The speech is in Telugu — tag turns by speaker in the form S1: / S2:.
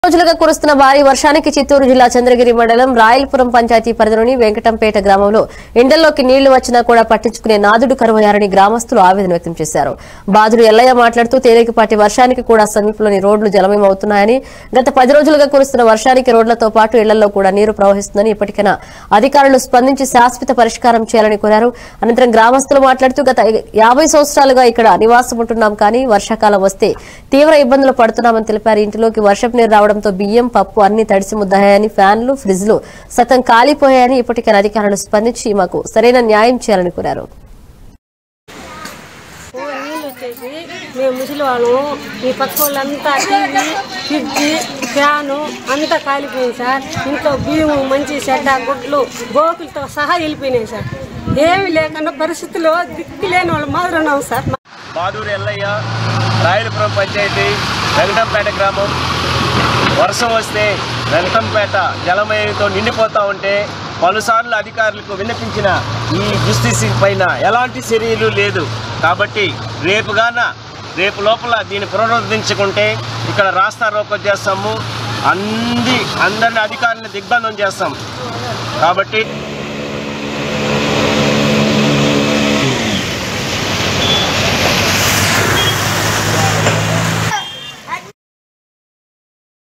S1: రోజులుగా కురుస్తున్న భారీ వర్షానికి చిత్తూరు జిల్లా చంద్రగిరి మండలం రాయలపురం పంచాయతీ పరిధిలోని వెంకటంపేట గ్రామంలో ఎండల్లోకి నీళ్లు వచ్చినా కూడా పట్టించుకునే నాదుడు కరువయ్యారని గ్రామస్తులు ఆవేదన వ్యక్తం చేశారు బాధుడు ఎల్లయ్య మాట్లాడుతూ తేలికపాటి వర్షానికి కూడా సమీపంలోని రోడ్లు జలమయమవుతున్నాయని గత పది రోజులుగా కురుస్తున్న వర్షానికి రోడ్లతో పాటు ఇళ్లలో కూడా నీరు ప్రవహిస్తుందని ఇప్పటికైనా అధికారులు స్పందించి శాశ్వత పరిష్కారం చేయాలని కోరారు అనంతరం గ్రామస్తులు మాట్లాడుతూ గత యాభై సంవత్సరాలుగా ఇక్కడ నివాసం ఉంటున్నాం కానీ వర్షాకాలం వస్తే తీవ్ర ఇబ్బందులు పడుతున్నామని తెలిపారు ఇంటిలోకి వర్షపు నీరు రావడంతో బియ్యం పప్పు అన్ని తడిసి ముద్దయ్యాయని ఫ్యాన్లు ఫ్రిడ్జ్లు సతం కాలిపోయాయని ఇప్పటికైనా అధికారులు స్పందించి మాకు సరైన న్యాయం చేయాలని కోరారు
S2: ఓ నీళ్ళు వచ్చేసి మేము ముసలి వాళ్ళము ఈ పక్క వాళ్ళంతా టీవీ ఫ్రిడ్జ్ ఫ్యాను అంతా కాలిపోయింది సార్ ఇంట్లో బియ్యము మంచి చెడ్డ గుడ్లు గోకులతో సహా వెళ్ళిపోయినాయి సార్ ఏమి లేకుండా పరిస్థితుల్లో దిక్కు లేని వాళ్ళు మాదిరి ఉన్నాం సార్
S3: బాదూరు ఎల్లయ్య రాయలపురం పంచాయతీ వెంకటంపేట గ్రామం వర్షం వస్తే వెంకటంపేట జలమయంతో నిండిపోతూ ఉంటే పలుసార్లు అధికారులకు విన్నపించిన ఈ దుస్థితి పైన ఎలాంటి చర్యలు లేదు కాబట్టి రేపుగాన రేపు లోపల దీన్ని పునరుద్ధరించుకుంటే ఇక్కడ రాస్తా రోకో చేస్తాము అంది అందరిని అధికారులను దిగ్బంధం చేస్తాం కాబట్టి